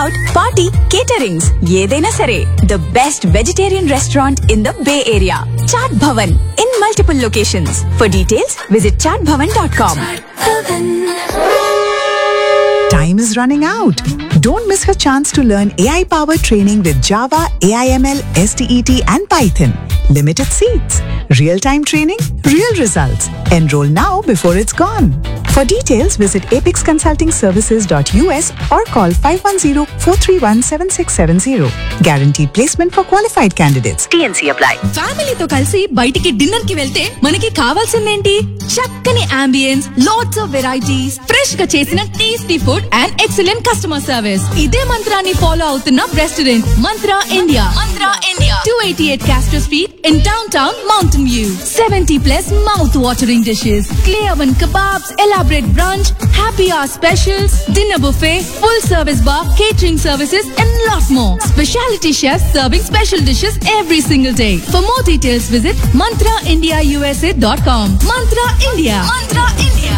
Out party caterings ఏదైనా సరే the best vegetarian restaurant in the bay area Chaat Bhavan in multiple locations for details visit Chaat Bhavan dot com Time is running out. Don't miss her chance to learn AI powered training with Java, AIML, STET, and Python. Limited seats. Real time training, real results. Enroll now before it's gone. For details, visit apexconsultingservices.us or call 510 431 7670. Guaranteed placement for qualified candidates. TNC apply. ఫ్యామిలీతో కలిసి బయటికి dinner కి వెళ్తే మనకి కావాల్సిందేంటి చక్కని ambience lots of varieties fresh గా చేసిన tasty food and excellent customer service ఇదే మంత్రాన్ని ఫాలో అవుతున్న restaurant Mantra India Mantra India two eighty eight Castro street in downtown Mountain View seventy plus mouth watering dishes clear one kebabs elaborate brunch, happy hour specials, dinner buffet, full service bar, catering services, and lot more. Specialty chefs serving special dishes every single day. For more details, visit mantraindiausa.com. Mantra India. Mantra India.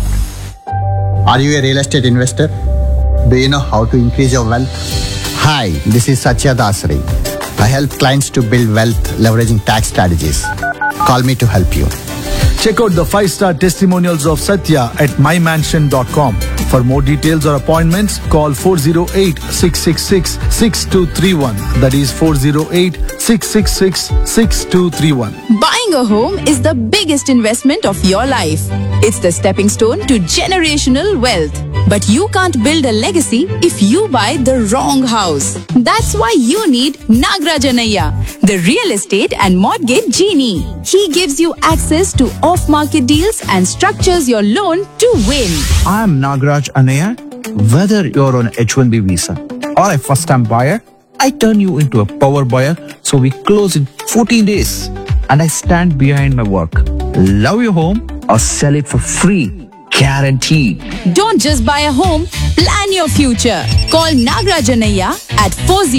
Are you a real estate investor? Do you know how to increase your wealth? Hi, this is Satya Dasari. I help clients to build wealth leveraging tax strategies. Call me to help you. Check out the five star testimonials of Satya at mymansion.com. For more details or appointments, call 408 666 6231. That is 408 666 6231. Buying a home is the biggest investment of your life. It's the stepping stone to generational wealth. But you can't build a legacy if you buy the wrong house. That's why you need Nagrajanaya, the real estate and mortgage genie. He gives you access to off-market deals and structures your loan to win. I am Nagraj Anaya. Whether you're on H1B visa or a first time buyer, I turn you into a power buyer so we close in 14 days. And I stand behind my work. Love your home or sell it for free. Guaranteed. Don't just buy a home, plan your future. Call Nagrajanaya at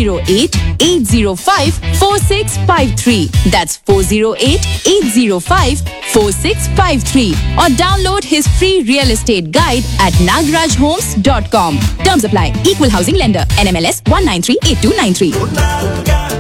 408-805-4653. That's 408-805-4653. Or download his free real estate guide at nagrajhomes.com. Terms apply. Equal housing lender. NMLS 1938293.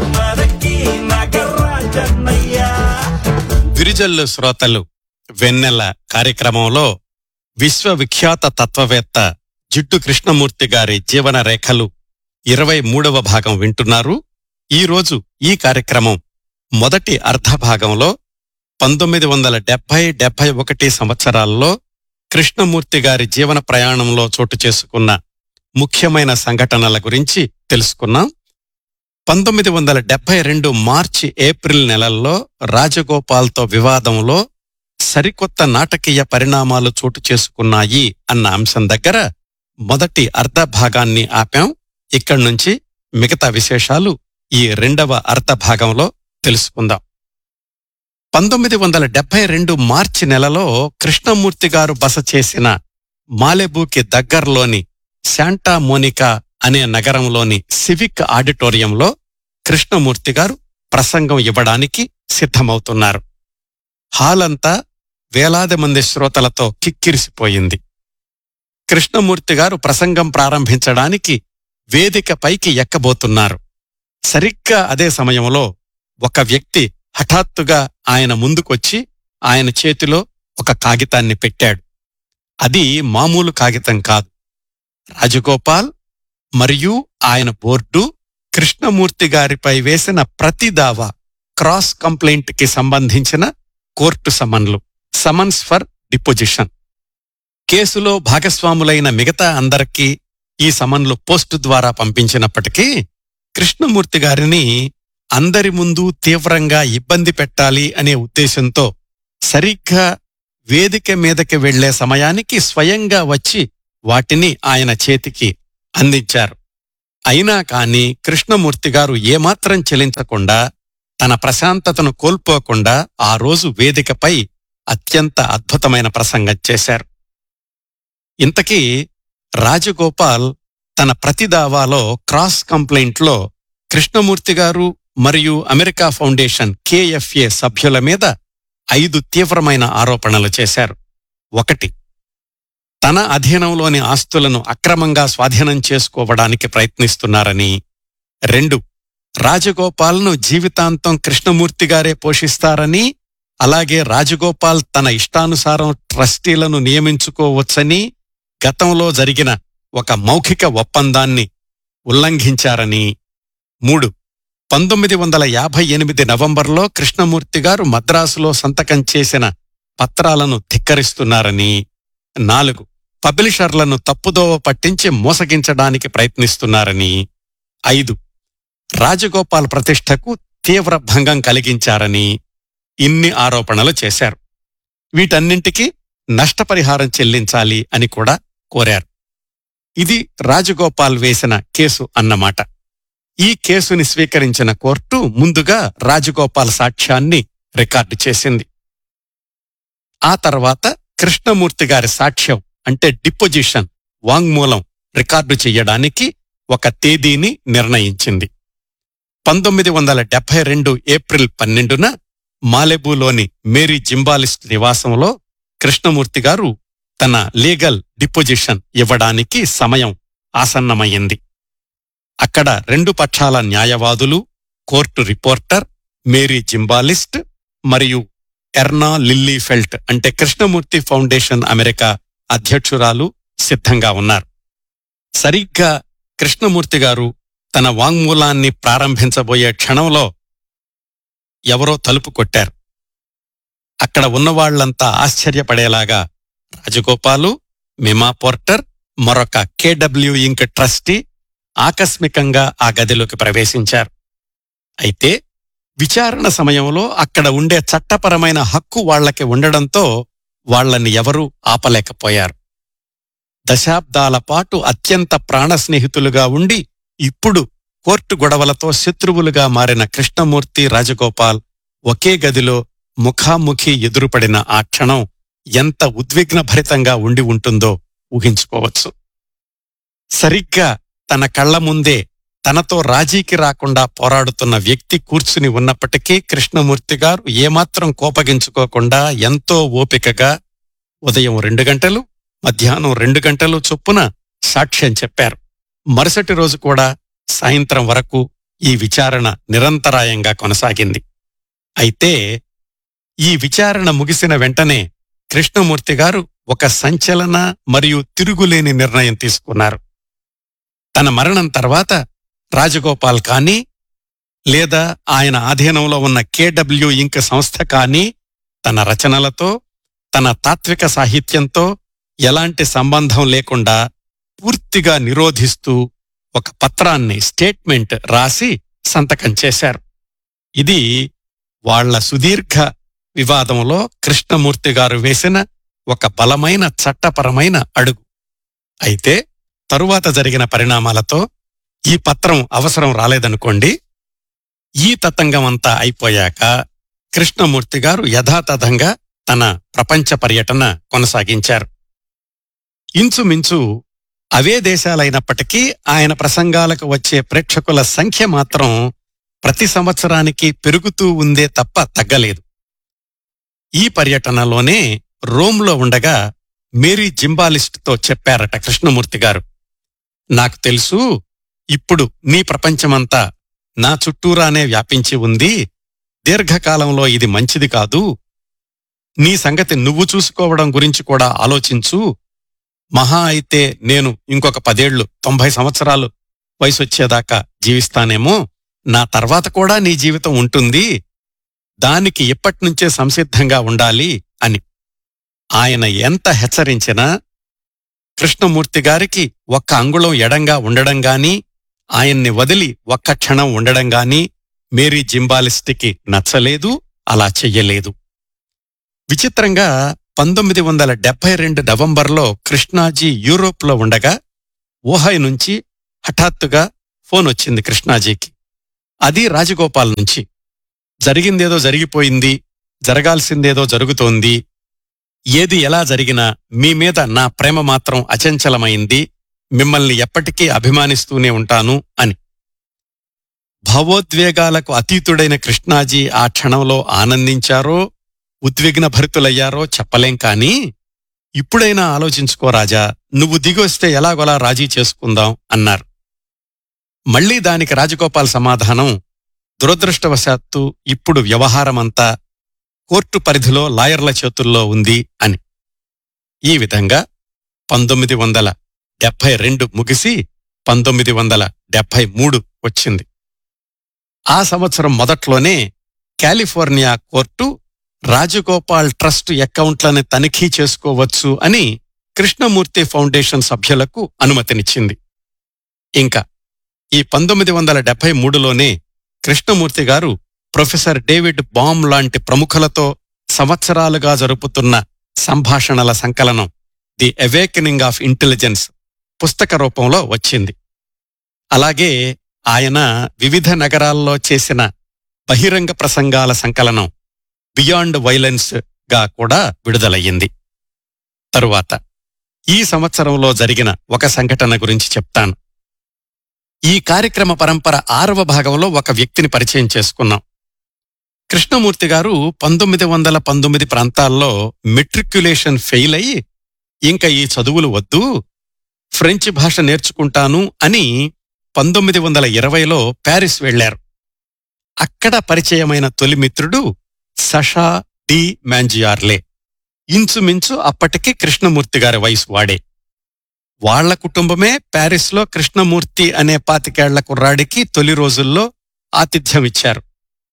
విరిజల్లు శ్రోతలు వెన్నెల కార్యక్రమంలో విశ్వవిఖ్యాత తత్వవేత్త జిడ్డు కృష్ణమూర్తి గారి జీవన రేఖలు ఇరవై మూడవ భాగం వింటున్నారు ఈ రోజు ఈ కార్యక్రమం మొదటి అర్ధ భాగంలో పంతొమ్మిది వందల డెబ్బై డెబ్బై ఒకటి సంవత్సరాల్లో కృష్ణమూర్తి గారి జీవన ప్రయాణంలో చోటు చేసుకున్న ముఖ్యమైన సంఘటనల గురించి తెలుసుకున్నాం పంతొమ్మిది వందల డెబ్బై రెండు మార్చి ఏప్రిల్ నెలల్లో రాజగోపాల్తో వివాదంలో సరికొత్త నాటకీయ పరిణామాలు చోటు చేసుకున్నాయి అన్న అంశం దగ్గర మొదటి అర్ధ భాగాన్ని ఆపాం ఇక్కడి నుంచి మిగతా విశేషాలు ఈ రెండవ అర్ధ భాగంలో తెలుసుకుందాం పంతొమ్మిది వందల డెబ్బై రెండు మార్చి నెలలో కృష్ణమూర్తి గారు బస చేసిన మాలెబూకి దగ్గర్లోని శాంటా మోనికా అనే నగరంలోని సివిక్ ఆడిటోరియంలో కృష్ణమూర్తి గారు ప్రసంగం ఇవ్వడానికి సిద్ధమవుతున్నారు హాలంతా వేలాది మంది శ్రోతలతో కిక్కిరిసిపోయింది కృష్ణమూర్తి గారు ప్రసంగం ప్రారంభించడానికి వేదిక పైకి ఎక్కబోతున్నారు సరిగ్గా అదే సమయంలో ఒక వ్యక్తి హఠాత్తుగా ఆయన ముందుకొచ్చి ఆయన చేతిలో ఒక కాగితాన్ని పెట్టాడు అది మామూలు కాగితం కాదు రాజగోపాల్ మరియు ఆయన బోర్డు కృష్ణమూర్తి గారిపై వేసిన ప్రతి దావా క్రాస్ కంప్లైంట్ కి సంబంధించిన కోర్టు సమన్లు సమన్స్ ఫర్ డిపోజిషన్ కేసులో భాగస్వాములైన మిగతా అందరికీ ఈ సమన్లు పోస్టు ద్వారా పంపించినప్పటికీ కృష్ణమూర్తి గారిని అందరి ముందు తీవ్రంగా ఇబ్బంది పెట్టాలి అనే ఉద్దేశంతో సరిగ్గా వేదిక మీదకి వెళ్లే సమయానికి స్వయంగా వచ్చి వాటిని ఆయన చేతికి అందించారు అయినా కాని కృష్ణమూర్తి గారు ఏమాత్రం చెలించకుండా తన ప్రశాంతతను కోల్పోకుండా ఆ రోజు వేదికపై అత్యంత అద్భుతమైన ప్రసంగం చేశారు ఇంతకీ రాజగోపాల్ తన ప్రతి దావాలో క్రాస్ కంప్లైంట్లో కృష్ణమూర్తి గారు మరియు అమెరికా ఫౌండేషన్ కేఎఫ్ఏ సభ్యుల మీద ఐదు తీవ్రమైన ఆరోపణలు చేశారు ఒకటి తన అధీనంలోని ఆస్తులను అక్రమంగా స్వాధీనం చేసుకోవడానికి ప్రయత్నిస్తున్నారని రెండు రాజగోపాల్ను జీవితాంతం కృష్ణమూర్తి గారే పోషిస్తారని అలాగే రాజగోపాల్ తన ఇష్టానుసారం ట్రస్టీలను నియమించుకోవచ్చని గతంలో జరిగిన ఒక మౌఖిక ఒప్పందాన్ని ఉల్లంఘించారని మూడు పంతొమ్మిది వందల యాభై ఎనిమిది నవంబర్లో కృష్ణమూర్తి గారు మద్రాసులో సంతకం చేసిన పత్రాలను ధిక్కరిస్తున్నారని నాలుగు పబ్లిషర్లను తప్పుదోవ పట్టించి మోసగించడానికి ప్రయత్నిస్తున్నారని ఐదు రాజగోపాల్ ప్రతిష్టకు తీవ్ర భంగం కలిగించారని ఇన్ని ఆరోపణలు చేశారు వీటన్నింటికీ నష్టపరిహారం చెల్లించాలి అని కూడా కోరారు ఇది రాజగోపాల్ వేసిన కేసు అన్నమాట ఈ కేసుని స్వీకరించిన కోర్టు ముందుగా రాజగోపాల్ సాక్ష్యాన్ని రికార్డు చేసింది ఆ తర్వాత కృష్ణమూర్తి గారి సాక్ష్యం అంటే డిపోజిషన్ వాంగ్మూలం రికార్డు చెయ్యడానికి ఒక తేదీని నిర్ణయించింది పంతొమ్మిది వందల డెబ్బై రెండు ఏప్రిల్ పన్నెండున మాలెబులోని మేరీ జింబాలిస్ట్ నివాసంలో కృష్ణమూర్తి గారు తన లీగల్ డిపోజిషన్ ఇవ్వడానికి సమయం ఆసన్నమయ్యింది అక్కడ రెండు పక్షాల న్యాయవాదులు కోర్టు రిపోర్టర్ మేరీ జింబాలిస్ట్ మరియు ఎర్నా లిల్లీ ఫెల్ట్ అంటే కృష్ణమూర్తి ఫౌండేషన్ అమెరికా అధ్యక్షురాలు సిద్ధంగా ఉన్నారు సరిగ్గా కృష్ణమూర్తి గారు తన వాంగ్మూలాన్ని ప్రారంభించబోయే క్షణంలో ఎవరో తలుపు కొట్టారు అక్కడ ఉన్నవాళ్లంతా ఆశ్చర్యపడేలాగా రాజగోపాలు మిమా పోర్టర్ మరొక కేడబ్ల్యూ ఇంక్ ట్రస్టీ ఆకస్మికంగా ఆ గదిలోకి ప్రవేశించారు అయితే విచారణ సమయంలో అక్కడ ఉండే చట్టపరమైన హక్కు వాళ్లకి ఉండడంతో వాళ్ళని ఎవరూ ఆపలేకపోయారు దశాబ్దాల పాటు అత్యంత ప్రాణ స్నేహితులుగా ఉండి ఇప్పుడు కోర్టు గొడవలతో శత్రువులుగా మారిన కృష్ణమూర్తి రాజగోపాల్ ఒకే గదిలో ముఖాముఖి ఎదురుపడిన ఆ క్షణం ఎంత ఉద్విగ్నభరితంగా ఉండి ఉంటుందో ఊహించుకోవచ్చు సరిగ్గా తన కళ్ల ముందే తనతో రాజీకి రాకుండా పోరాడుతున్న వ్యక్తి కూర్చుని ఉన్నప్పటికీ కృష్ణమూర్తి గారు ఏమాత్రం కోపగించుకోకుండా ఎంతో ఓపికగా ఉదయం రెండు గంటలు మధ్యాహ్నం రెండు గంటలు చొప్పున సాక్ష్యం చెప్పారు మరుసటి రోజు కూడా సాయంత్రం వరకు ఈ విచారణ నిరంతరాయంగా కొనసాగింది అయితే ఈ విచారణ ముగిసిన వెంటనే కృష్ణమూర్తి గారు ఒక సంచలన మరియు తిరుగులేని నిర్ణయం తీసుకున్నారు తన మరణం తర్వాత రాజగోపాల్ కానీ లేదా ఆయన ఆధీనంలో ఉన్న కేడబ్ల్యూ ఇంక్ సంస్థ కానీ తన రచనలతో తన తాత్విక సాహిత్యంతో ఎలాంటి సంబంధం లేకుండా పూర్తిగా నిరోధిస్తూ ఒక పత్రాన్ని స్టేట్మెంట్ రాసి సంతకం చేశారు ఇది వాళ్ల సుదీర్ఘ వివాదంలో కృష్ణమూర్తి గారు వేసిన ఒక బలమైన చట్టపరమైన అడుగు అయితే తరువాత జరిగిన పరిణామాలతో ఈ పత్రం అవసరం రాలేదనుకోండి ఈ తతంగం అంతా అయిపోయాక కృష్ణమూర్తి గారు యథాతథంగా తన ప్రపంచ పర్యటన కొనసాగించారు ఇంచుమించు అవే దేశాలైనప్పటికీ ఆయన ప్రసంగాలకు వచ్చే ప్రేక్షకుల సంఖ్య మాత్రం ప్రతి సంవత్సరానికి పెరుగుతూ ఉందే తప్ప తగ్గలేదు ఈ పర్యటనలోనే రోమ్లో ఉండగా మేరీ జింబాలిస్ట్తో చెప్పారట కృష్ణమూర్తి గారు నాకు తెలుసు ఇప్పుడు నీ ప్రపంచమంతా నా చుట్టూరానే వ్యాపించి ఉంది దీర్ఘకాలంలో ఇది మంచిది కాదు నీ సంగతి నువ్వు చూసుకోవడం గురించి కూడా ఆలోచించు మహా అయితే నేను ఇంకొక పదేళ్లు తొంభై సంవత్సరాలు వయసొచ్చేదాకా జీవిస్తానేమో నా తర్వాత కూడా నీ జీవితం ఉంటుంది దానికి ఇప్పట్నుంచే సంసిద్ధంగా ఉండాలి అని ఆయన ఎంత హెచ్చరించినా కృష్ణమూర్తి గారికి ఒక్క అంగుళం ఎడంగా ఉండడం గాని ఆయన్ని వదిలి ఒక్క క్షణం ఉండడం గాని మేరీ జింబాలిస్టికి నచ్చలేదు అలా చెయ్యలేదు విచిత్రంగా పంతొమ్మిది వందల డెబ్బై రెండు నవంబర్లో కృష్ణాజీ యూరోప్లో ఉండగా ఊహాయ్ నుంచి హఠాత్తుగా ఫోన్ వచ్చింది కృష్ణాజీకి అది రాజగోపాల్ నుంచి జరిగిందేదో జరిగిపోయింది జరగాల్సిందేదో జరుగుతోంది ఏది ఎలా జరిగినా మీ మీద నా ప్రేమ మాత్రం అచంచలమైంది మిమ్మల్ని ఎప్పటికీ అభిమానిస్తూనే ఉంటాను అని భావోద్వేగాలకు అతీతుడైన కృష్ణాజీ ఆ క్షణంలో ఆనందించారో ఉద్విగ్న భరితులయ్యారో చెప్పలేం కాని ఇప్పుడైనా ఆలోచించుకో రాజా నువ్వు దిగొస్తే ఎలాగోలా రాజీ చేసుకుందాం అన్నారు మళ్ళీ దానికి రాజగోపాల్ సమాధానం దురదృష్టవశాత్తు ఇప్పుడు వ్యవహారమంతా కోర్టు పరిధిలో లాయర్ల చేతుల్లో ఉంది అని ఈ విధంగా పంతొమ్మిది వందల డెబ్భై రెండు ముగిసి పంతొమ్మిది వందల డెబ్భై మూడు వచ్చింది ఆ సంవత్సరం మొదట్లోనే కాలిఫోర్నియా కోర్టు రాజగోపాల్ ట్రస్ట్ అకౌంట్లని తనిఖీ చేసుకోవచ్చు అని కృష్ణమూర్తి ఫౌండేషన్ సభ్యులకు అనుమతినిచ్చింది ఇంకా ఈ పంతొమ్మిది వందల డెబ్బై మూడులోనే కృష్ణమూర్తి గారు ప్రొఫెసర్ డేవిడ్ బామ్ లాంటి ప్రముఖులతో సంవత్సరాలుగా జరుపుతున్న సంభాషణల సంకలనం ది అవేకనింగ్ ఆఫ్ ఇంటెలిజెన్స్ పుస్తక రూపంలో వచ్చింది అలాగే ఆయన వివిధ నగరాల్లో చేసిన బహిరంగ ప్రసంగాల సంకలనం బియాండ్ వైలెన్స్ గా కూడా విడుదలయ్యింది తరువాత ఈ సంవత్సరంలో జరిగిన ఒక సంఘటన గురించి చెప్తాను ఈ కార్యక్రమ పరంపర ఆరవ భాగంలో ఒక వ్యక్తిని పరిచయం చేసుకున్నాం కృష్ణమూర్తి గారు పంతొమ్మిది వందల పంతొమ్మిది ప్రాంతాల్లో మెట్రిక్యులేషన్ ఫెయిల్ అయ్యి ఇంకా ఈ చదువులు వద్దు ఫ్రెంచ్ భాష నేర్చుకుంటాను అని పంతొమ్మిది వందల ఇరవైలో ప్యారిస్ వెళ్లారు అక్కడ పరిచయమైన తొలి మిత్రుడు సషా డి మ్యాంజియార్లే ఇంచుమించు అప్పటికి కృష్ణమూర్తి గారి వయసు వాడే వాళ్ల కుటుంబమే ప్యారిస్లో కృష్ణమూర్తి అనే పాతికేళ్ల కుర్రాడికి తొలి రోజుల్లో ఆతిథ్యం ఇచ్చారు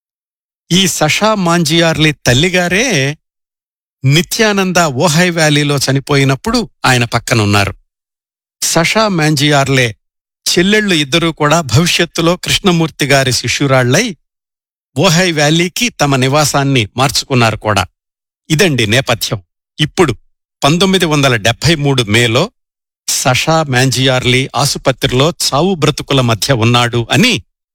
ఈ సషా మాంజియార్లీ తల్లిగారే నిత్యానంద ఓహై వ్యాలీలో చనిపోయినప్పుడు ఆయన పక్కనున్నారు సషా మాంజియార్లే చెల్లెళ్ళు ఇద్దరూ కూడా భవిష్యత్తులో కృష్ణమూర్తి గారి శిష్యురాళ్లై ఓహై వ్యాలీకి తమ నివాసాన్ని మార్చుకున్నారు కూడా ఇదండి నేపథ్యం ఇప్పుడు పంతొమ్మిది వందల డెబ్బై మూడు మేలో సషా మ్యాంజియార్లీ ఆసుపత్రిలో చావు బ్రతుకుల మధ్య ఉన్నాడు అని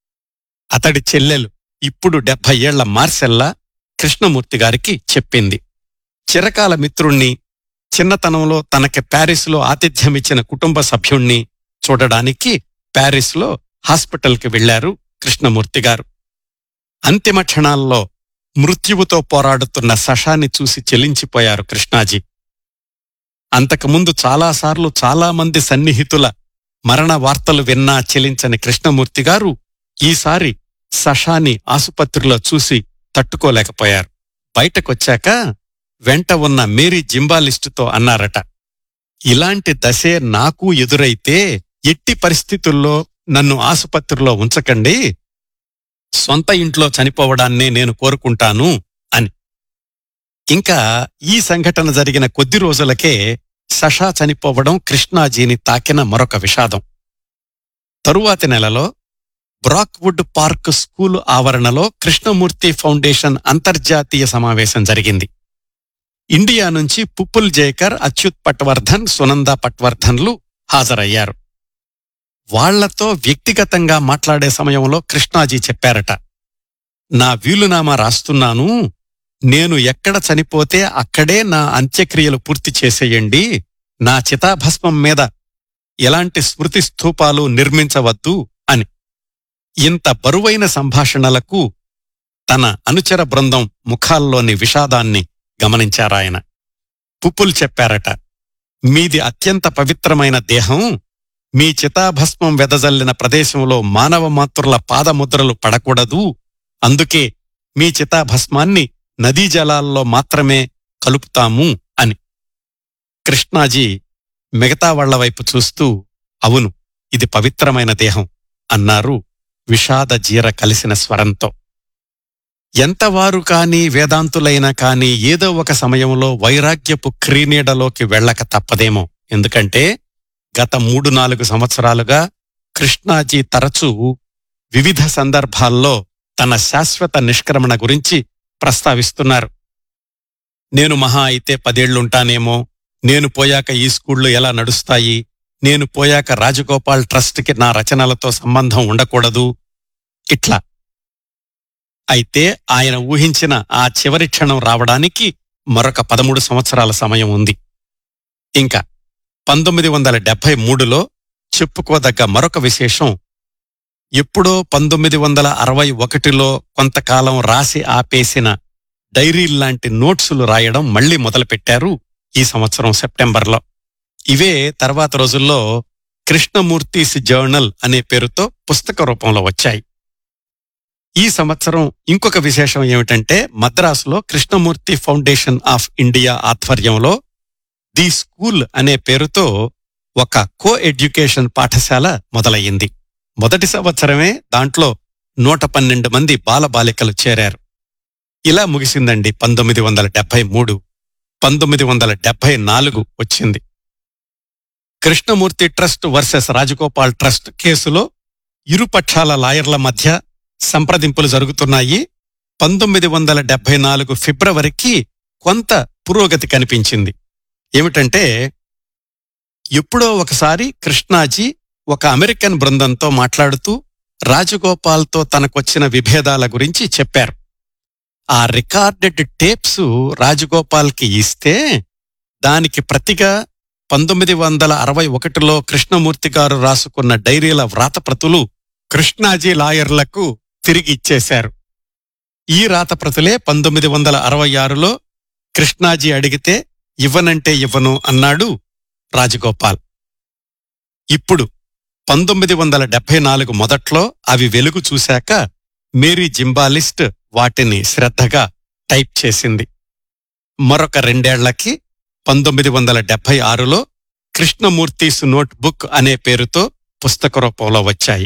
అతడి చెల్లెలు ఇప్పుడు డెబ్బై ఏళ్ల మార్సెల్లా కృష్ణమూర్తి గారికి చెప్పింది చిరకాల మిత్రుణ్ణి చిన్నతనంలో తనకి ప్యారిస్లో ఆతిథ్యమిచ్చిన కుటుంబ సభ్యుణ్ణి చూడడానికి ప్యారిస్లో హాస్పిటల్కి వెళ్లారు కృష్ణమూర్తి గారు అంతిమ క్షణాల్లో మృత్యువుతో పోరాడుతున్న సషాని చూసి చెలించిపోయారు కృష్ణాజీ అంతకుముందు చాలాసార్లు చాలామంది సన్నిహితుల మరణ వార్తలు విన్నా చెలించని కృష్ణమూర్తి గారు ఈసారి సషాని ఆసుపత్రిలో చూసి తట్టుకోలేకపోయారు బయటకొచ్చాక వెంట ఉన్న మేరీ జింబాలిస్టుతో అన్నారట ఇలాంటి దశే నాకు ఎదురైతే ఎట్టి పరిస్థితుల్లో నన్ను ఆసుపత్రిలో ఉంచకండి సొంత ఇంట్లో చనిపోవడాన్నే నేను కోరుకుంటాను అని ఇంకా ఈ సంఘటన జరిగిన కొద్ది రోజులకే సషా చనిపోవడం కృష్ణాజీని తాకిన మరొక విషాదం తరువాతి నెలలో బ్రాక్వుడ్ పార్క్ స్కూలు ఆవరణలో కృష్ణమూర్తి ఫౌండేషన్ అంతర్జాతీయ సమావేశం జరిగింది ఇండియా నుంచి పుప్పుల్ జేకర్ అచ్యుత్ పట్వర్ధన్ సునంద పట్వర్ధన్లు హాజరయ్యారు వాళ్లతో వ్యక్తిగతంగా మాట్లాడే సమయంలో కృష్ణాజీ చెప్పారట నా వీలునామా రాస్తున్నాను నేను ఎక్కడ చనిపోతే అక్కడే నా అంత్యక్రియలు పూర్తి చేసేయండి నా చితాభస్మం మీద ఎలాంటి స్మృతి స్థూపాలు నిర్మించవద్దు అని ఇంత బరువైన సంభాషణలకు తన అనుచర బృందం ముఖాల్లోని విషాదాన్ని గమనించారాయన పుప్పులు చెప్పారట మీది అత్యంత పవిత్రమైన దేహం మీ చితాభస్మం వెదజల్లిన ప్రదేశంలో మానవ మాతృల పాదముద్రలు పడకూడదు అందుకే మీ చితాభస్మాన్ని నదీ జలాల్లో మాత్రమే కలుపుతాము అని కృష్ణాజీ మిగతా వాళ్ల వైపు చూస్తూ అవును ఇది పవిత్రమైన దేహం అన్నారు విషాద జీర కలిసిన స్వరంతో ఎంతవారు కాని వేదాంతులైనా కాని ఏదో ఒక సమయంలో వైరాగ్యపు క్రీనీడలోకి వెళ్ళక తప్పదేమో ఎందుకంటే గత మూడు నాలుగు సంవత్సరాలుగా కృష్ణాజీ తరచూ వివిధ సందర్భాల్లో తన శాశ్వత నిష్క్రమణ గురించి ప్రస్తావిస్తున్నారు నేను మహా అయితే పదేళ్లుంటానేమో నేను పోయాక ఈ స్కూళ్ళు ఎలా నడుస్తాయి నేను పోయాక రాజగోపాల్ ట్రస్ట్కి నా రచనలతో సంబంధం ఉండకూడదు ఇట్లా అయితే ఆయన ఊహించిన ఆ చివరి క్షణం రావడానికి మరొక పదమూడు సంవత్సరాల సమయం ఉంది ఇంకా పంతొమ్మిది వందల డెబ్బై మూడులో చెప్పుకోదగ్గ మరొక విశేషం ఎప్పుడో పంతొమ్మిది వందల అరవై ఒకటిలో కొంతకాలం రాసి ఆపేసిన డైరీల్లాంటి నోట్సులు రాయడం మళ్లీ మొదలుపెట్టారు ఈ సంవత్సరం సెప్టెంబర్లో ఇవే తర్వాత రోజుల్లో కృష్ణమూర్తిస్ జర్నల్ అనే పేరుతో పుస్తక రూపంలో వచ్చాయి ఈ సంవత్సరం ఇంకొక విశేషం ఏమిటంటే మద్రాసులో కృష్ణమూర్తి ఫౌండేషన్ ఆఫ్ ఇండియా ఆధ్వర్యంలో ది స్కూల్ అనే పేరుతో ఒక కో ఎడ్యుకేషన్ పాఠశాల మొదలయ్యింది మొదటి సంవత్సరమే దాంట్లో నూట పన్నెండు మంది బాలబాలికలు చేరారు ఇలా ముగిసిందండి పంతొమ్మిది వందల డెబ్బై మూడు పంతొమ్మిది వందల డెబ్బై నాలుగు వచ్చింది Krishnamurti trust versus Rajagopal trust కేసులో ఇరు పక్షాల లాయర్ల మధ్య సంప్రదింపులు జరుగుతున్నాయి పంతొమ్మిది వందల డెబ్బై నాలుగు ఫిబ్రవరికి కొంత పురోగతి కనిపించింది ఏమిటంటే ఎప్పుడో ఒకసారి కృష్ణాజీ ఒక అమెరికన్ బృందంతో మాట్లాడుతూ రాజగోపాల్తో తనకొచ్చిన విభేదాల గురించి చెప్పారు ఆ రికార్డెడ్ టేప్స్ రాజగోపాల్కి ఇస్తే దానికి ప్రతిగా పంతొమ్మిది వందల అరవై ఒకటిలో కృష్ణమూర్తి గారు రాసుకున్న డైరీల వ్రాతప్రతులు కృష్ణాజీ లాయర్లకు తిరిగి ఇచ్చేశారు ఈ రాతప్రతులే పంతొమ్మిది వందల అరవై ఆరులో కృష్ణాజీ అడిగితే ఇవ్వనంటే ఇవ్వను అన్నాడు రాజగోపాల్ ఇప్పుడు పంతొమ్మిది వందల డెబ్బై నాలుగు మొదట్లో అవి వెలుగు చూశాక మేరీ జింబాలిస్ట్ వాటిని శ్రద్ధగా టైప్ చేసింది మరొక రెండేళ్లకి పంతొమ్మిది వందల డెబ్బై ఆరులో కృష్ణమూర్తిస్ నోట్ బుక్ అనే పేరుతో పుస్తక రూపంలో వచ్చాయి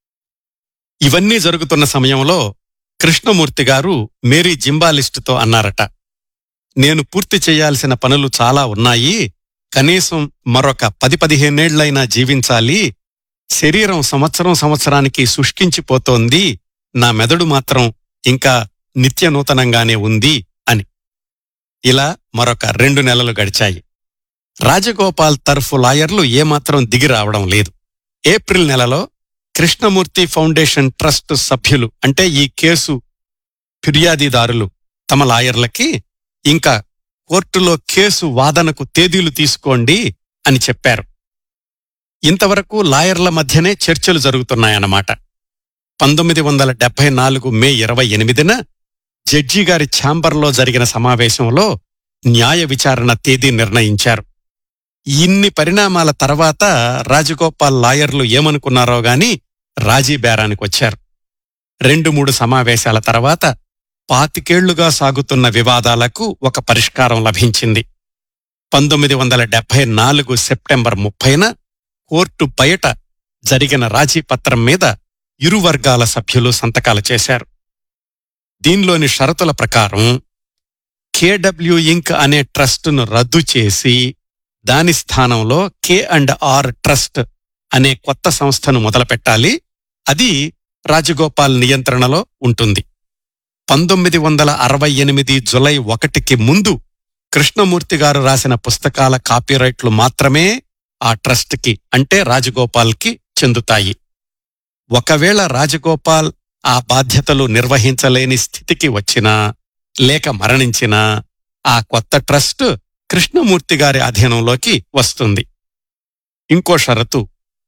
ఇవన్నీ జరుగుతున్న సమయంలో కృష్ణమూర్తి గారు మేరీ జింబాలిస్టుతో అన్నారట నేను పూర్తి చేయాల్సిన పనులు చాలా ఉన్నాయి కనీసం మరొక పది పదిహేనేళ్లైనా జీవించాలి శరీరం సంవత్సరం సంవత్సరానికి శుష్కించిపోతోంది నా మెదడు మాత్రం ఇంకా నిత్య నూతనంగానే ఉంది అని ఇలా మరొక రెండు నెలలు గడిచాయి రాజగోపాల్ తరఫు లాయర్లు ఏమాత్రం దిగి రావడం లేదు ఏప్రిల్ నెలలో కృష్ణమూర్తి ఫౌండేషన్ ట్రస్ట్ సభ్యులు అంటే ఈ కేసు ఫిర్యాదీదారులు తమ లాయర్లకి ఇంకా కోర్టులో కేసు వాదనకు తేదీలు తీసుకోండి అని చెప్పారు ఇంతవరకు లాయర్ల మధ్యనే చర్చలు జరుగుతున్నాయన్నమాట పంతొమ్మిది వందల డెబ్బై నాలుగు మే ఇరవై ఎనిమిదిన జడ్జి గారి ఛాంబర్లో జరిగిన సమావేశంలో న్యాయ విచారణ తేదీ నిర్ణయించారు ఇన్ని పరిణామాల తర్వాత రాజగోపాల్ లాయర్లు ఏమనుకున్నారో గాని రాజీ బేరానికి వచ్చారు రెండు మూడు సమావేశాల తర్వాత పాతికేళ్లుగా సాగుతున్న వివాదాలకు ఒక పరిష్కారం లభించింది పంతొమ్మిది వందల డెబ్బై నాలుగు సెప్టెంబర్ ముప్పైన కోర్టు బయట జరిగిన రాజీ పత్రం మీద ఇరు వర్గాల సభ్యులు సంతకాలు చేశారు దీనిలోని షరతుల ప్రకారం కేడబ్ల్యూ ఇంక్ అనే ట్రస్టును రద్దు చేసి దాని స్థానంలో కే అండ్ ఆర్ ట్రస్ట్ అనే కొత్త సంస్థను మొదలుపెట్టాలి అది రాజగోపాల్ నియంత్రణలో ఉంటుంది పంతొమ్మిది వందల అరవై ఎనిమిది జులై ఒకటికి ముందు కృష్ణమూర్తి గారు రాసిన పుస్తకాల కాపీరైట్లు మాత్రమే ఆ ట్రస్ట్కి అంటే రాజగోపాల్కి చెందుతాయి ఒకవేళ రాజగోపాల్ ఆ బాధ్యతలు నిర్వహించలేని స్థితికి వచ్చినా లేక మరణించినా ఆ కొత్త ట్రస్ట్ కృష్ణమూర్తి గారి అధీనంలోకి వస్తుంది ఇంకో షరతు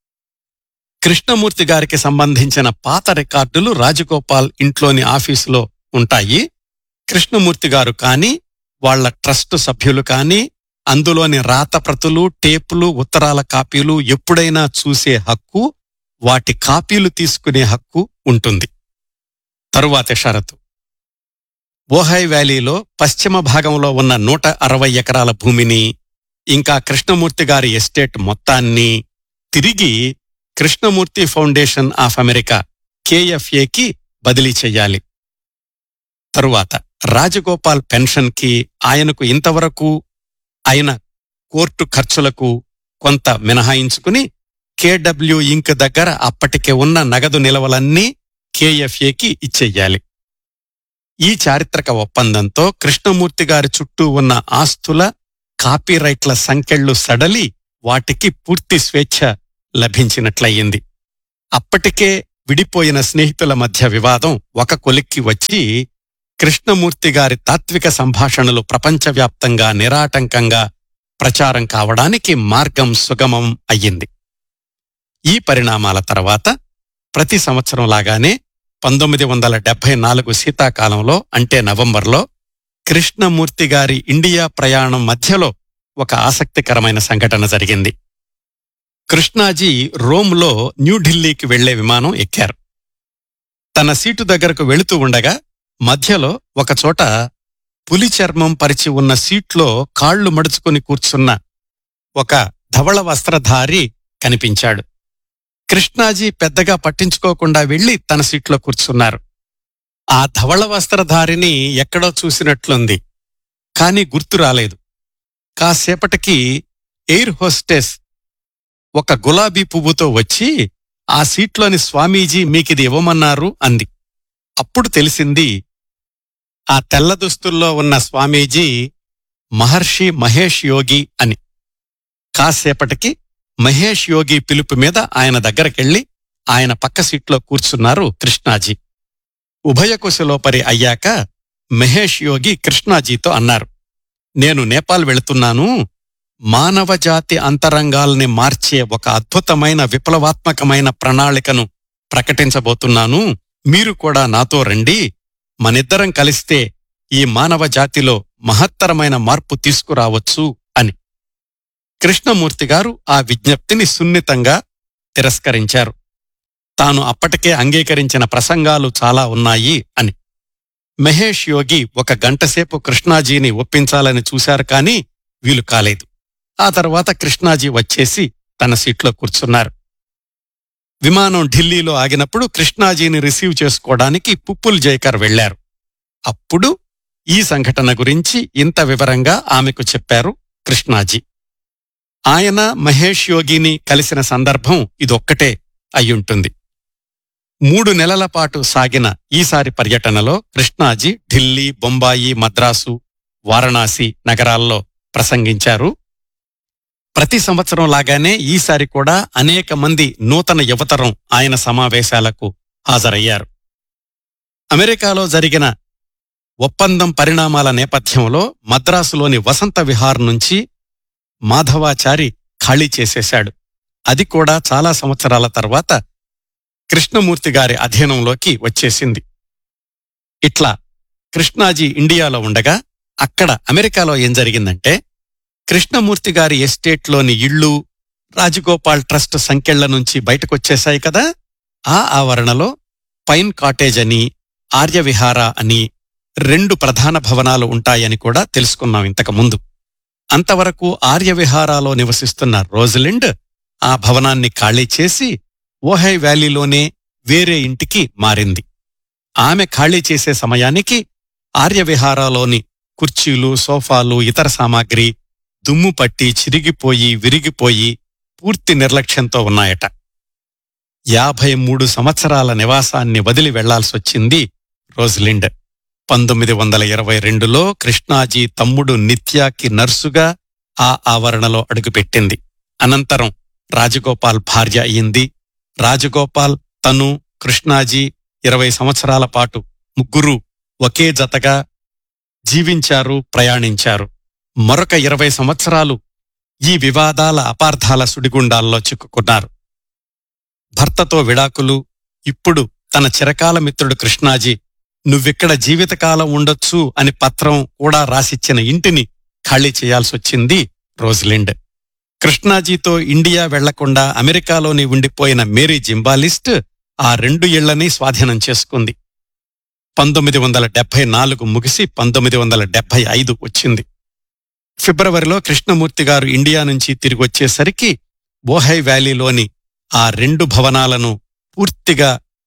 కృష్ణమూర్తి గారికి సంబంధించిన పాత రికార్డులు రాజగోపాల్ ఇంట్లోని ఆఫీసులో ఉంటాయి కృష్ణమూర్తి గారు కాని వాళ్ల ట్రస్ట్ సభ్యులు కాని అందులోని రాతప్రతులు టేపులు ఉత్తరాల కాపీలు ఎప్పుడైనా చూసే హక్కు వాటి కాపీలు తీసుకునే హక్కు ఉంటుంది తరువాతి షరతు ఓహై వ్యాలీలో పశ్చిమ భాగంలో ఉన్న నూట అరవై ఎకరాల భూమిని ఇంకా కృష్ణమూర్తి గారి ఎస్టేట్ మొత్తాన్ని తిరిగి కృష్ణమూర్తి ఫౌండేషన్ ఆఫ్ అమెరికా కేఎఫ్ఏకి బదిలీ చెయ్యాలి తరువాత రాజగోపాల్ పెన్షన్కి ఆయనకు ఇంతవరకు ఆయన కోర్టు ఖర్చులకు కొంత మినహాయించుకుని కేడబ్ల్యూ ఇంక్ దగ్గర అప్పటికే ఉన్న నగదు నిలవలన్నీ కేఎఫ్ఏకి ఇచ్చెయ్యాలి ఈ చారిత్రక ఒప్పందంతో కృష్ణమూర్తి గారి చుట్టూ ఉన్న ఆస్తుల కాపీరైట్ల సంకెళ్లు సడలి వాటికి పూర్తి స్వేచ్ఛ లభించినట్లయింది అప్పటికే విడిపోయిన స్నేహితుల మధ్య వివాదం ఒక కొలిక్కి వచ్చి కృష్ణమూర్తి గారి తాత్విక సంభాషణలు ప్రపంచవ్యాప్తంగా నిరాటంకంగా ప్రచారం కావడానికి మార్గం సుగమం అయ్యింది ఈ పరిణామాల తర్వాత ప్రతి సంవత్సరం లాగానే పంతొమ్మిది వందల డెబ్బై నాలుగు శీతాకాలంలో అంటే నవంబర్లో కృష్ణమూర్తి గారి ఇండియా ప్రయాణం మధ్యలో ఒక ఆసక్తికరమైన సంఘటన జరిగింది కృష్ణాజీ రోమ్లో న్యూఢిల్లీకి వెళ్లే విమానం ఎక్కారు తన సీటు దగ్గరకు వెళుతూ ఉండగా మధ్యలో ఒకచోట పులి చర్మం పరిచి ఉన్న సీట్లో కాళ్లు మడుచుకుని కూర్చున్న ఒక ధవళ వస్త్రధారి కనిపించాడు కృష్ణాజీ పెద్దగా పట్టించుకోకుండా వెళ్లి తన సీట్లో కూర్చున్నారు ఆ ధవళ వస్త్రధారిని ఎక్కడో చూసినట్లుంది కాని గుర్తు రాలేదు కాసేపటికి ఎయిర్ హోస్టెస్ ఒక గులాబీ పువ్వుతో వచ్చి ఆ సీట్లోని స్వామీజీ మీకిది ఇవ్వమన్నారు అంది అప్పుడు తెలిసింది ఆ తెల్ల దుస్తుల్లో ఉన్న స్వామీజీ మహర్షి మహేష్ యోగి అని కాసేపటికి మహేష్ యోగి పిలుపు మీద ఆయన దగ్గరకెళ్లి ఆయన పక్క సీట్లో కూర్చున్నారు కృష్ణాజీ ఉభయకుశలోపరి అయ్యాక మహేష్ యోగి కృష్ణాజీతో అన్నారు నేను నేపాల్ వెళుతున్నాను మానవజాతి అంతరంగాల్ని మార్చే ఒక అద్భుతమైన విప్లవాత్మకమైన ప్రణాళికను ప్రకటించబోతున్నాను మీరు కూడా నాతో రండి మనిద్దరం కలిస్తే ఈ మానవ జాతిలో మహత్తరమైన మార్పు తీసుకురావచ్చు అని కృష్ణమూర్తి గారు ఆ విజ్ఞప్తిని సున్నితంగా తిరస్కరించారు తాను అప్పటికే అంగీకరించిన ప్రసంగాలు చాలా ఉన్నాయి అని మహేష్ యోగి ఒక గంటసేపు కృష్ణాజీని ఒప్పించాలని చూశారు కాని వీలు కాలేదు ఆ తర్వాత కృష్ణాజీ వచ్చేసి తన సీట్లో కూర్చున్నారు విమానం ఢిల్లీలో ఆగినప్పుడు కృష్ణాజీని రిసీవ్ చేసుకోవడానికి పుప్పుల్ జైకర్ వెళ్లారు అప్పుడు ఈ సంఘటన గురించి ఇంత వివరంగా ఆమెకు చెప్పారు కృష్ణాజీ ఆయన మహేష్ యోగిని కలిసిన సందర్భం ఇదొక్కటే అయ్యుంటుంది మూడు నెలల పాటు సాగిన ఈసారి పర్యటనలో కృష్ణాజీ ఢిల్లీ బొంబాయి మద్రాసు వారణాసి నగరాల్లో ప్రసంగించారు ప్రతి సంవత్సరం లాగానే ఈసారి కూడా అనేక మంది నూతన యువతరం ఆయన సమావేశాలకు హాజరయ్యారు అమెరికాలో జరిగిన ఒప్పందం పరిణామాల నేపథ్యంలో మద్రాసులోని వసంత విహార్ నుంచి మాధవాచారి ఖాళీ చేసేశాడు అది కూడా చాలా సంవత్సరాల తర్వాత కృష్ణమూర్తి గారి అధీనంలోకి వచ్చేసింది ఇట్లా కృష్ణాజీ ఇండియాలో ఉండగా అక్కడ అమెరికాలో ఏం జరిగిందంటే కృష్ణమూర్తి గారి ఎస్టేట్లోని ఇళ్ళు రాజగోపాల్ ట్రస్ట్ సంకెళ్ల నుంచి బయటకొచ్చేశాయి కదా ఆ ఆవరణలో పైన్ కాటేజ్ అని ఆర్యవిహార అని రెండు ప్రధాన భవనాలు ఉంటాయని కూడా తెలుసుకున్నాం ఇంతకు ముందు అంతవరకు ఆర్యవిహారాలో నివసిస్తున్న రోజలిండ్ ఆ భవనాన్ని ఖాళీ చేసి ఓహై వ్యాలీలోనే వేరే ఇంటికి మారింది ఆమె ఖాళీ చేసే సమయానికి ఆర్యవిహారాలోని కుర్చీలు సోఫాలు ఇతర సామాగ్రి దుమ్ము పట్టి చిరిగిపోయి విరిగిపోయి పూర్తి నిర్లక్ష్యంతో ఉన్నాయట యాభై మూడు సంవత్సరాల నివాసాన్ని వదిలి వెళ్లాల్సొచ్చింది రోజ్లిండ్ పంతొమ్మిది వందల ఇరవై రెండులో కృష్ణాజీ తమ్ముడు నిత్యాకి నర్సుగా ఆ ఆవరణలో అడుగుపెట్టింది అనంతరం రాజగోపాల్ భార్య అయింది రాజగోపాల్ తను కృష్ణాజీ ఇరవై సంవత్సరాల పాటు ముగ్గురు ఒకే జతగా జీవించారు ప్రయాణించారు మరొక ఇరవై సంవత్సరాలు ఈ వివాదాల అపార్థాల సుడిగుండాల్లో చిక్కుకున్నారు భర్తతో విడాకులు ఇప్పుడు తన చిరకాల మిత్రుడు కృష్ణాజీ నువ్విక్కడ జీవితకాలం ఉండొచ్చు అని పత్రం కూడా రాసిచ్చిన ఇంటిని ఖాళీ చేయాల్సొచ్చింది రోజ్లిండ్ కృష్ణాజీతో ఇండియా వెళ్లకుండా అమెరికాలోని ఉండిపోయిన మేరీ జింబాలిస్ట్ ఆ రెండు ఇళ్లని స్వాధీనం చేసుకుంది పంతొమ్మిది వందల డెబ్బై నాలుగు ముగిసి పంతొమ్మిది వందల డెబ్బై ఐదు వచ్చింది ఫిబ్రవరిలో కృష్ణమూర్తి గారు ఇండియా నుంచి తిరిగి వచ్చేసరికి బోహై వ్యాలీలోని ఆ రెండు భవనాలను పూర్తిగా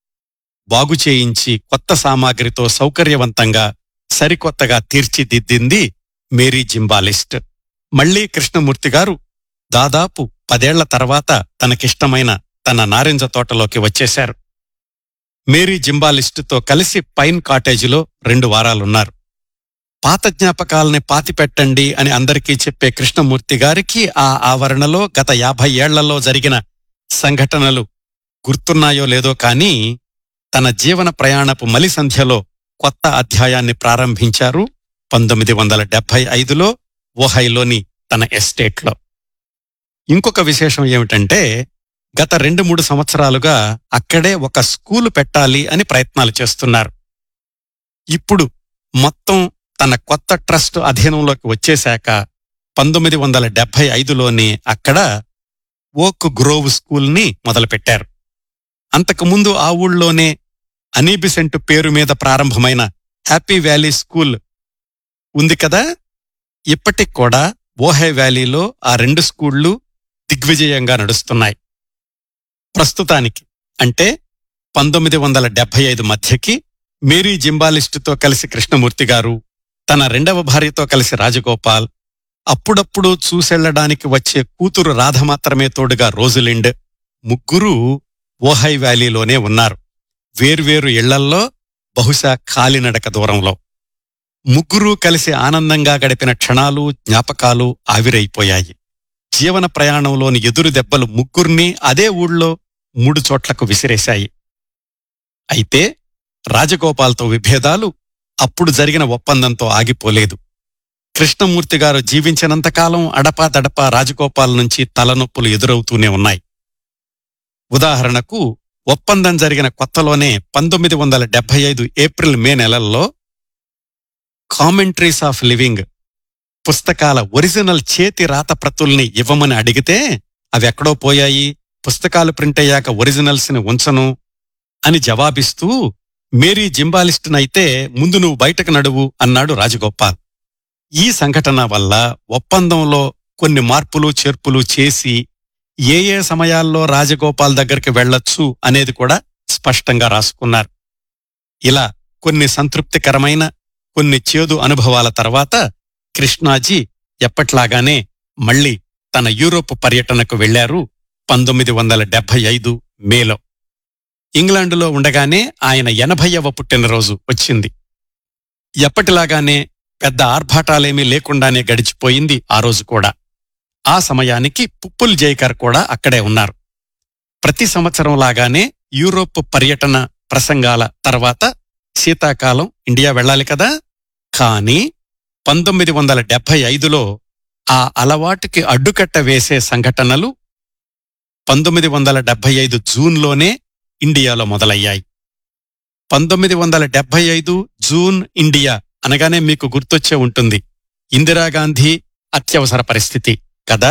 బాగు చేయించి కొత్త సామాగ్రితో సౌకర్యవంతంగా సరికొత్తగా తీర్చిదిద్దింది మేరీ జింబాలిస్ట్ మళ్లీ కృష్ణమూర్తి గారు దాదాపు పదేళ్ల తర్వాత తనకిష్టమైన తన నారింజ తోటలోకి వచ్చేశారు మేరీ జింబాలిస్టుతో కలిసి పైన్ కాటేజీలో రెండు వారాలున్నారు పాత జ్ఞాపకాల్ని పాతిపెట్టండి అని అందరికీ చెప్పే కృష్ణమూర్తి గారికి ఆ ఆవరణలో గత యాభై ఏళ్లలో జరిగిన సంఘటనలు గుర్తున్నాయో లేదో కాని తన జీవన ప్రయాణపు మలి సంధ్యలో కొత్త అధ్యాయాన్ని ప్రారంభించారు పంతొమ్మిది వందల డెబ్బై ఐదులో ఓహైలోని తన ఎస్టేట్లో ఇంకొక విశేషం ఏమిటంటే గత రెండు మూడు సంవత్సరాలుగా అక్కడే ఒక స్కూలు పెట్టాలి అని ప్రయత్నాలు చేస్తున్నారు ఇప్పుడు మొత్తం తన కొత్త ట్రస్ట్ అధీనంలోకి వచ్చేశాక పంతొమ్మిది వందల డెబ్బై ఐదులోనే అక్కడ ఓక్ గ్రోవ్ స్కూల్ని మొదలుపెట్టారు అంతకుముందు ఆ ఊళ్ళోనే అనీబిసెంట్ పేరు మీద ప్రారంభమైన హ్యాపీ వ్యాలీ స్కూల్ ఉంది కదా ఇప్పటికి కూడా ఓహై వ్యాలీలో ఆ రెండు స్కూళ్లు దిగ్విజయంగా నడుస్తున్నాయి ప్రస్తుతానికి అంటే పంతొమ్మిది వందల డెబ్బై ఐదు మధ్యకి మేరీ జింబాలిస్టుతో కలిసి కృష్ణమూర్తి గారు తన రెండవ భార్యతో కలిసి రాజగోపాల్ అప్పుడప్పుడు చూసెళ్లడానికి వచ్చే కూతురు రాధ మాత్రమే తోడుగా రోజులిండ్ ముగ్గురు ఓహై వ్యాలీలోనే ఉన్నారు వేర్వేరు ఇళ్లల్లో బహుశా కాలినడక దూరంలో ముగ్గురూ కలిసి ఆనందంగా గడిపిన క్షణాలు జ్ఞాపకాలు ఆవిరైపోయాయి జీవన ప్రయాణంలోని ఎదురు దెబ్బలు ముగ్గుర్ని అదే ఊళ్ళో మూడు చోట్లకు విసిరేశాయి అయితే రాజగోపాల్తో విభేదాలు అప్పుడు జరిగిన ఒప్పందంతో ఆగిపోలేదు కృష్ణమూర్తి గారు జీవించినంతకాలం అడపా దడపా రాజగోపాల్ నుంచి తలనొప్పులు ఎదురవుతూనే ఉన్నాయి ఉదాహరణకు ఒప్పందం జరిగిన కొత్తలోనే పంతొమ్మిది వందల డెబ్బై ఐదు ఏప్రిల్ మే నెలల్లో కామెంట్రీస్ ఆఫ్ లివింగ్ పుస్తకాల ఒరిజినల్ చేతి రాత ప్రతుల్ని ఇవ్వమని అడిగితే అవెక్కడో పోయాయి పుస్తకాలు ప్రింట్ అయ్యాక ఒరిజినల్స్ ని ఉంచను అని జవాబిస్తూ మేరీ జింబాలిస్టునైతే ముందు నువ్వు బయటకు నడువు అన్నాడు రాజగోపాల్ ఈ సంఘటన వల్ల ఒప్పందంలో కొన్ని మార్పులు చేర్పులు చేసి ఏ ఏ సమయాల్లో రాజగోపాల్ దగ్గరికి వెళ్ళొచ్చు అనేది కూడా స్పష్టంగా రాసుకున్నారు ఇలా కొన్ని సంతృప్తికరమైన కొన్ని చేదు అనుభవాల తర్వాత కృష్ణాజీ ఎప్పట్లాగానే మళ్ళీ తన యూరోప్ పర్యటనకు వెళ్లారు పంతొమ్మిది వందల డెబ్బై ఐదు మేలో ఇంగ్లాండులో ఉండగానే ఆయన ఎనభైవ పుట్టినరోజు వచ్చింది ఎప్పటిలాగానే పెద్ద ఆర్భాటాలేమీ లేకుండానే గడిచిపోయింది ఆ రోజు కూడా ఆ సమయానికి పుప్పుల్ జైకర్ కూడా అక్కడే ఉన్నారు ప్రతి సంవత్సరం లాగానే యూరోప్ పర్యటన ప్రసంగాల తర్వాత శీతాకాలం ఇండియా వెళ్ళాలి కదా కానీ పంతొమ్మిది వందల డెబ్బై ఐదులో ఆ అలవాటుకి అడ్డుకట్ట వేసే సంఘటనలు పంతొమ్మిది వందల డెబ్బై ఐదు జూన్లోనే ఇండియాలో మొదలయ్యాయి పంతొమ్మిది వందల డెబ్బై ఐదు జూన్ ఇండియా అనగానే మీకు గుర్తొచ్చే ఉంటుంది ఇందిరాగాంధీ అత్యవసర పరిస్థితి కదా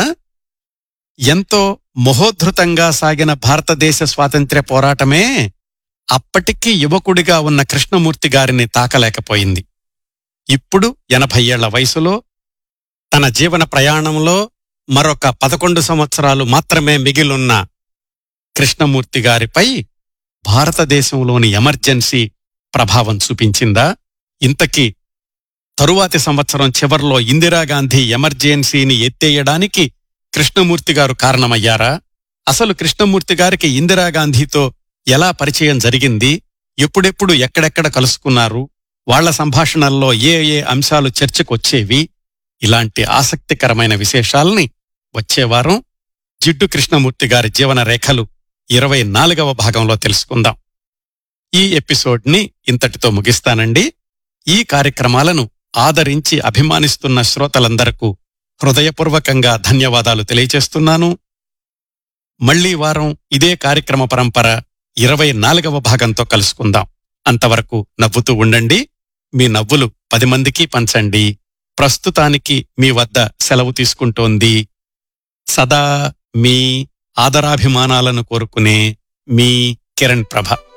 ఎంతో మహోద్ధృతంగా సాగిన భారతదేశ స్వాతంత్ర్య పోరాటమే అప్పటికీ యువకుడిగా ఉన్న కృష్ణమూర్తి గారిని తాకలేకపోయింది ఇప్పుడు ఎనభై ఏళ్ల వయసులో తన జీవన ప్రయాణంలో మరొక పదకొండు సంవత్సరాలు మాత్రమే మిగిలున్న కృష్ణమూర్తి గారిపై భారతదేశంలోని ఎమర్జెన్సీ ప్రభావం చూపించిందా ఇంతకీ తరువాతి సంవత్సరం చివర్లో ఇందిరాగాంధీ ఎమర్జెన్సీని ఎత్తేయడానికి కృష్ణమూర్తి గారు కారణమయ్యారా అసలు కృష్ణమూర్తి గారికి ఇందిరాగాంధీతో ఎలా పరిచయం జరిగింది ఎప్పుడెప్పుడు ఎక్కడెక్కడ కలుసుకున్నారు వాళ్ల సంభాషణల్లో ఏ ఏ అంశాలు చర్చకొచ్చేవి ఇలాంటి ఆసక్తికరమైన విశేషాల్ని వచ్చేవారం జిడ్డు కృష్ణమూర్తి గారి జీవన రేఖలు ఇరవై నాలుగవ భాగంలో తెలుసుకుందాం ఈ ఎపిసోడ్ని ఇంతటితో ముగిస్తానండి ఈ కార్యక్రమాలను ఆదరించి అభిమానిస్తున్న శ్రోతలందరకు హృదయపూర్వకంగా ధన్యవాదాలు తెలియచేస్తున్నాను మళ్లీ వారం ఇదే కార్యక్రమ పరంపర ఇరవై నాలుగవ భాగంతో కలుసుకుందాం అంతవరకు నవ్వుతూ ఉండండి మీ నవ్వులు పది మందికి పంచండి ప్రస్తుతానికి మీ వద్ద సెలవు తీసుకుంటోంది సదా మీ ఆదరాభిమానాలను కోరుకునే మీ కిరణ్ ప్రభ